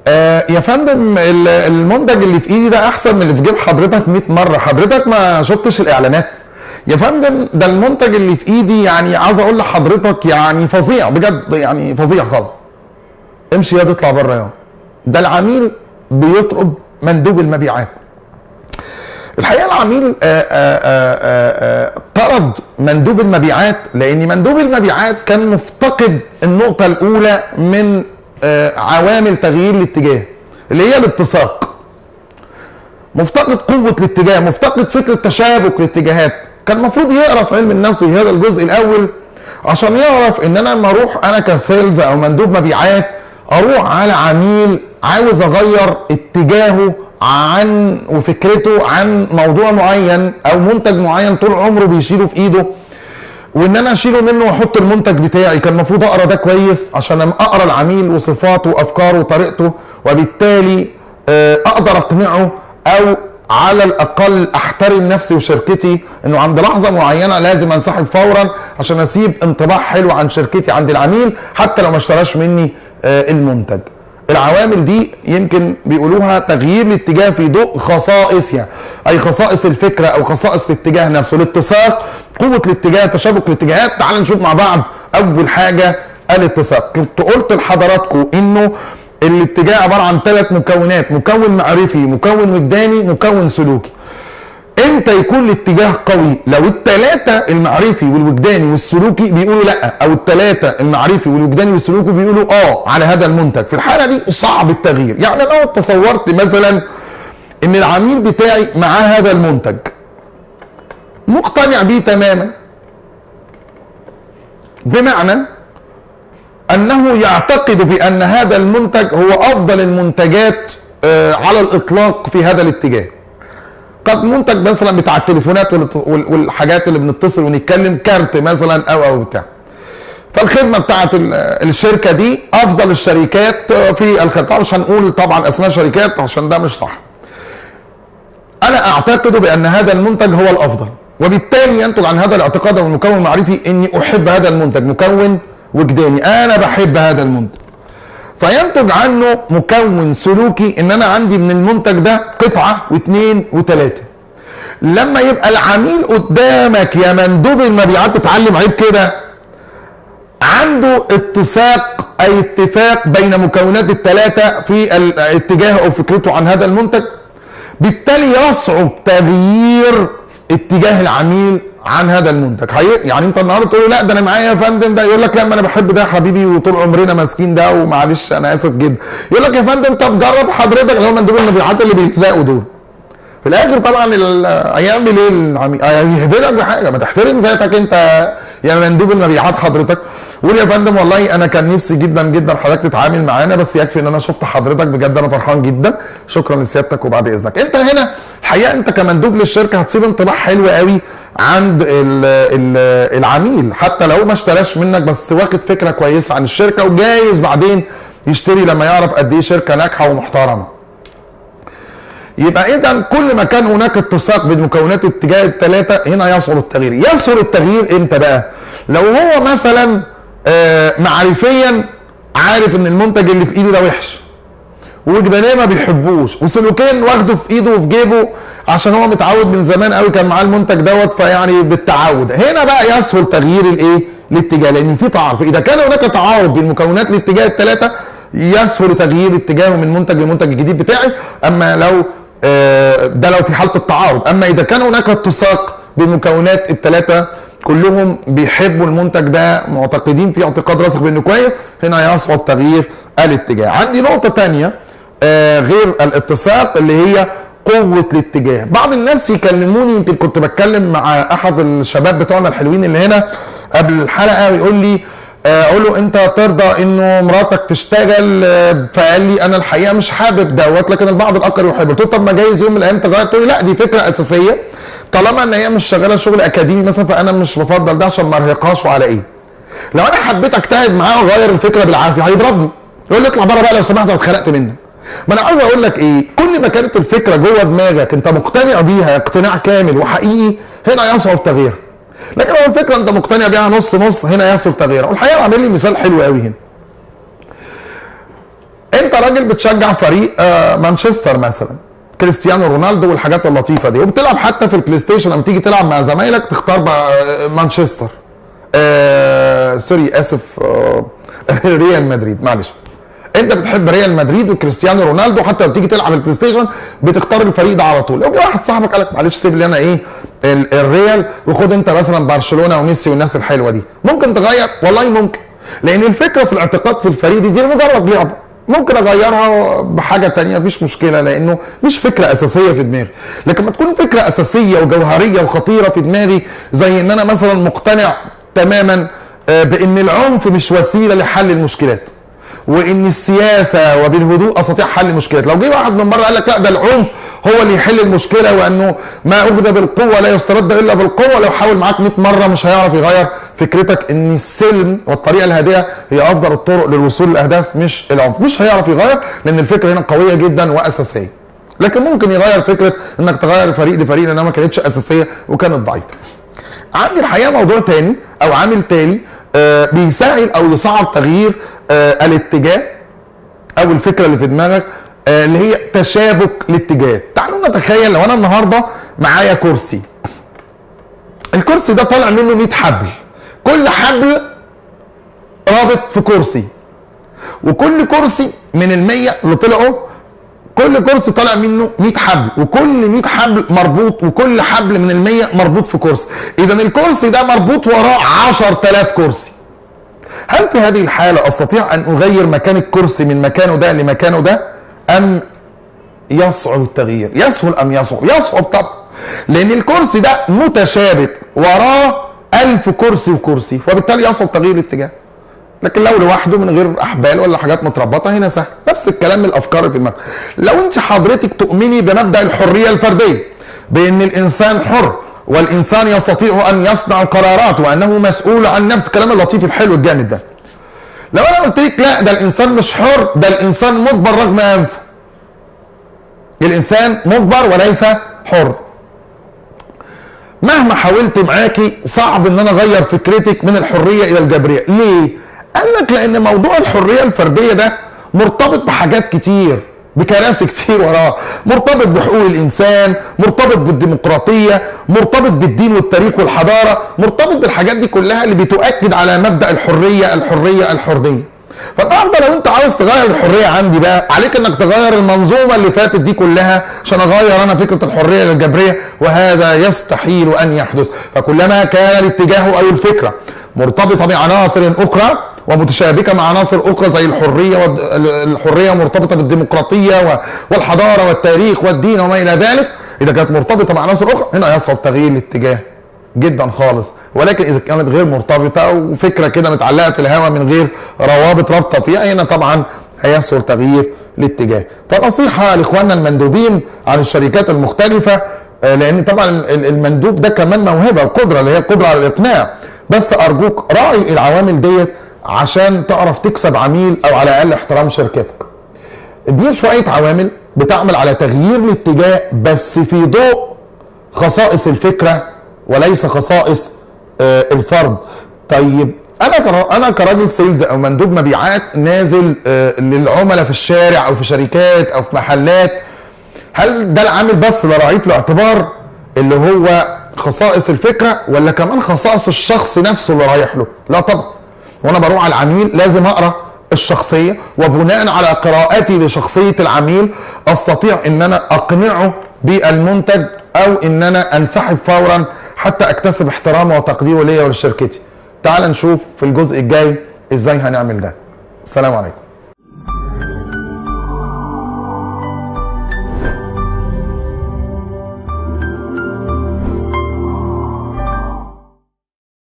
آه يا فندم ال- المنتج اللي في ايدي ده احسن من اللي في جيب حضرتك 100 مره حضرتك ما شفتش الاعلانات يا فندم ده المنتج اللي في ايدي يعني عايز اقول لحضرتك يعني فظيع بجد يعني فظيع خالص امشي يا اطلع بره يا ده العميل بيطلب مندوب المبيعات الحقيقه العميل آه، آه، آه، آه، طرد مندوب المبيعات لان مندوب المبيعات كان مفتقد النقطه الاولى من آه، عوامل تغيير الاتجاه اللي هي الاتساق مفتقد قوه الاتجاه مفتقد فكره تشابك الاتجاهات كان المفروض يقرا في علم النفس في هذا الجزء الاول عشان يعرف ان انا لما اروح انا كسيلز او مندوب مبيعات اروح على عميل عاوز اغير اتجاهه عن وفكرته عن موضوع معين او منتج معين طول عمره بيشيله في ايده وان انا اشيله منه واحط المنتج بتاعي كان المفروض اقرا ده كويس عشان لما اقرا العميل وصفاته وافكاره وطريقته وبالتالي آه، اقدر اقنعه او على الاقل احترم نفسي وشركتي انه عند لحظه معينه لازم انسحب فورا عشان اسيب انطباع حلو عن شركتي عند العميل حتى لو ما اشتراش مني آه، المنتج العوامل دي يمكن بيقولوها تغيير الاتجاه في ضوء خصائصها اي خصائص الفكره او خصائص الاتجاه نفسه الاتساق قوه الاتجاه تشابك الاتجاهات تعال نشوف مع بعض اول حاجه الاتساق كنت قلت لحضراتكم انه الاتجاه عباره عن ثلاث مكونات مكون معرفي مكون وجداني مكون سلوكي امتى يكون الاتجاه قوي لو الثلاثه المعرفي والوجداني والسلوكي بيقولوا لا او الثلاثه المعرفي والوجداني والسلوكي بيقولوا اه على هذا المنتج في الحاله دي صعب التغيير يعني لو تصورت مثلا ان العميل بتاعي معاه هذا المنتج مقتنع بيه تماما بمعنى انه يعتقد بان هذا المنتج هو افضل المنتجات آه، على الاطلاق في هذا الاتجاه قد منتج مثلا بتاع التليفونات والت- وال- والحاجات اللي بنتصل ونتكلم كارت مثلا او او بتاع فالخدمه بتاعت ال- الشركه دي افضل الشركات في الخدمه طبعا مش هنقول طبعا اسماء شركات عشان ده مش صح انا اعتقد بان هذا المنتج هو الافضل وبالتالي ينتج عن هذا الاعتقاد او المكون المعرفي اني احب هذا المنتج مكون وجداني انا بحب هذا المنتج فينتج عنه مكون سلوكي ان انا عندي من المنتج ده قطعه واثنين وثلاثه لما يبقى العميل قدامك يا مندوب المبيعات تتعلم عيب كده عنده اتساق اي اتفاق بين مكونات الثلاثه في الاتجاه او فكرته عن هذا المنتج بالتالي يصعب تغيير اتجاه العميل عن هذا المنتج هي يعني انت النهارده تقول له لا ده انا معايا يا فندم ده يقول لك لا ما انا بحب ده يا حبيبي وطول عمرنا ماسكين ده ومعلش انا اسف جدا يقول لك يا فندم طب جرب حضرتك اللي هو مندوب المبيعات اللي بيلزقوا دول في الاخر طبعا ال- هيعمل ايه العميل هيهبدك بحاجه ما تحترم ذاتك انت يا مندوب المبيعات حضرتك قول يا فندم والله انا كان نفسي جدا جدا حضرتك تتعامل معانا بس يكفي ان انا شفت حضرتك بجد انا فرحان جدا شكرا لسيادتك وبعد اذنك انت هنا الحقيقه انت كمندوب للشركه هتسيب انطباع حلو قوي عند ال ال العميل حتى لو ما اشتراش منك بس واخد فكره كويسه عن الشركه وجايز بعدين يشتري لما يعرف قد ايه شركه ناجحه ومحترمه يبقى اذا كل ما كان هناك اتساق بين مكونات الاتجاه الثلاثه هنا يصعب التغيير يصعب التغيير امتى بقى لو هو مثلا آه، معرفيا عارف ان المنتج اللي في ايده ده وحش وجدانيا ما بيحبوش وسلوكيا واخده في ايده وفي جيبه عشان هو متعود من زمان قوي كان معاه المنتج دوت فيعني بالتعود هنا بقى يسهل تغيير الايه الاتجاه لان في تعارض اذا كان هناك تعارض بين مكونات الاتجاه الثلاثه يسهل تغيير اتجاهه من منتج لمنتج الجديد بتاعي اما لو آه، ده لو في حاله التعارض اما اذا كان هناك اتساق بين مكونات الثلاثه كلهم بيحبوا المنتج ده معتقدين فيه اعتقاد راسخ بانه كويس هنا يصعب تغيير الاتجاه عندي نقطه ثانيه آه، غير الاتساق اللي هي قوة الاتجاه بعض الناس يكلموني يمكن كنت بتكلم مع احد الشباب بتوعنا الحلوين اللي هنا قبل الحلقة ويقول لي آه، اقول له انت ترضى انه مراتك تشتغل آه، فقال لي انا الحقيقه مش حابب دوت لكن البعض الاخر يحب قلت له طب ما جايز يوم من الايام تغير تقول لي لا دي فكره اساسيه طالما ان هي مش شغاله شغل اكاديمي مثلا فانا مش بفضل ده عشان ما ارهقهاش وعلى ايه لو انا حبيت اجتهد معاه واغير الفكره بالعافيه هيضربني يقول لي اطلع بره بقى لو سمحت انا اتخنقت منك ما انا عاوز اقول لك ايه كل ما كانت الفكره جوه دماغك انت مقتنع بيها اقتناع كامل وحقيقي هنا يصعب تغييرها لكن لو الفكره انت مقتنع بيها نص نص هنا يصعب تغييرها والحقيقه عامل لي مثال حلو قوي هنا انت راجل بتشجع فريق آه، مانشستر مثلا كريستيانو رونالدو والحاجات اللطيفه دي وبتلعب حتى في البلاي ستيشن لما تيجي تلعب مع زمايلك تختار بقى آه، مانشستر آه سوري اسف آه ريال مدريد معلش انت بتحب ريال مدريد وكريستيانو رونالدو حتى لما تيجي تلعب البلاي ستيشن بتختار الفريق ده على طول لو جه واحد صاحبك قال لك معلش سيب لي انا ايه ال- الريال وخد انت مثلا برشلونه وميسي والناس الحلوه دي ممكن تغير والله ممكن لان الفكره في الاعتقاد في الفريق دي دي مجرد لعبه ممكن اغيرها بحاجه تانية مفيش مشكله لانه مش فكره اساسيه في دماغي لكن ما تكون فكره اساسيه وجوهريه وخطيره في دماغي زي ان انا مثلا مقتنع تماما آه، بان العنف مش وسيله لحل المشكلات وان السياسه وبالهدوء استطيع حل المشكلات لو جه واحد من بره قال لك لا ده العنف هو اللي يحل المشكله وانه ما اخذ بالقوه لا يسترد الا بالقوه لو حاول معاك 100 مره مش هيعرف يغير فكرتك ان السلم والطريقه الهادئه هي افضل الطرق للوصول لاهداف مش العنف مش هيعرف يغير لان الفكره هنا قويه جدا واساسيه لكن ممكن يغير فكره انك تغير فريق لفريق لانها ما كانتش اساسيه وكانت ضعيفه عندي الحقيقه موضوع تاني او عامل تاني آه بيساعد او يصعب تغيير آه الاتجاه او الفكره اللي في دماغك آه اللي هي تشابك الاتجاهات تعالوا نتخيل لو انا النهارده معايا كرسي الكرسي ده طالع منه 100 حبل كل حبل رابط في كرسي وكل كرسي من المية اللي طلعوا كل كرسي طالع منه 100 حبل وكل 100 حبل مربوط وكل حبل من المية مربوط في كرسي اذا الكرسي ده مربوط وراه 10000 كرسي هل في هذه الحالة استطيع ان اغير مكان الكرسي من مكانه ده لمكانه ده ام يصعب التغيير يسهل ام يصعب يصعب طبعا لان الكرسي ده متشابك وراه ألف كرسي وكرسي وبالتالي يصعب تغيير الاتجاه لكن لو لوحده من غير احبال ولا حاجات متربطه هنا سهل نفس الكلام من الافكار اللي في دماغك لو انت حضرتك تؤمني بمبدا الحريه الفرديه بان الانسان حر والانسان يستطيع ان يصنع القرارات وانه مسؤول عن نفسه الكلام اللطيف الحلو الجامد ده لو انا قلت لك لا ده الانسان مش حر ده الانسان مجبر رغم انفه الانسان مجبر وليس حر مهما حاولت معاكي صعب ان انا اغير فكرتك من الحريه الى الجبريه ليه قال لك لان موضوع الحريه الفرديه ده مرتبط بحاجات كتير بكراسي كتير وراه مرتبط بحقوق الانسان مرتبط بالديمقراطيه مرتبط بالدين والتاريخ والحضاره مرتبط بالحاجات دي كلها اللي بتؤكد على مبدا الحريه الحريه الحريه فالنهارده لو انت عاوز تغير الحريه عندي بقى عليك انك تغير المنظومه اللي فاتت دي كلها عشان اغير انا فكره الحريه الجبريه وهذا يستحيل ان يحدث فكلما كان الاتجاه او الفكره مرتبطه بعناصر اخرى ومتشابكه مع عناصر اخرى زي الحريه والحريه مرتبطه بالديمقراطيه والحضاره والتاريخ والدين وما الى ذلك اذا كانت مرتبطه مع عناصر اخرى هنا يصعب تغيير الاتجاه جدا خالص ولكن اذا كانت غير مرتبطه وفكره كده متعلقه في الهواء من غير روابط رابطه فيها هنا طبعا هيسهل تغيير الاتجاه فنصيحه لاخواننا المندوبين عن الشركات المختلفه لان طبعا المندوب ده كمان موهبه وقدره اللي هي القدره على الاقناع بس ارجوك راعي العوامل ديت عشان تعرف تكسب عميل او على الاقل احترام شركتك دي شويه عوامل بتعمل على تغيير الاتجاه بس في ضوء خصائص الفكره وليس خصائص آه الفرد طيب انا كر... انا كراجل سيلز او مندوب مبيعات نازل آه للعملاء في الشارع او في شركات او في محلات هل ده العامل بس اللي راعيه في الاعتبار اللي هو خصائص الفكره ولا كمان خصائص الشخص نفسه اللي رايح له لا طبعا وانا بروح على العميل لازم اقرا الشخصيه وبناء على قراءتي لشخصيه العميل استطيع ان انا اقنعه بالمنتج او ان انا انسحب فورا حتى اكتسب احترامه وتقديره ليا ولشركتي تعال نشوف في الجزء الجاي ازاي هنعمل ده السلام عليكم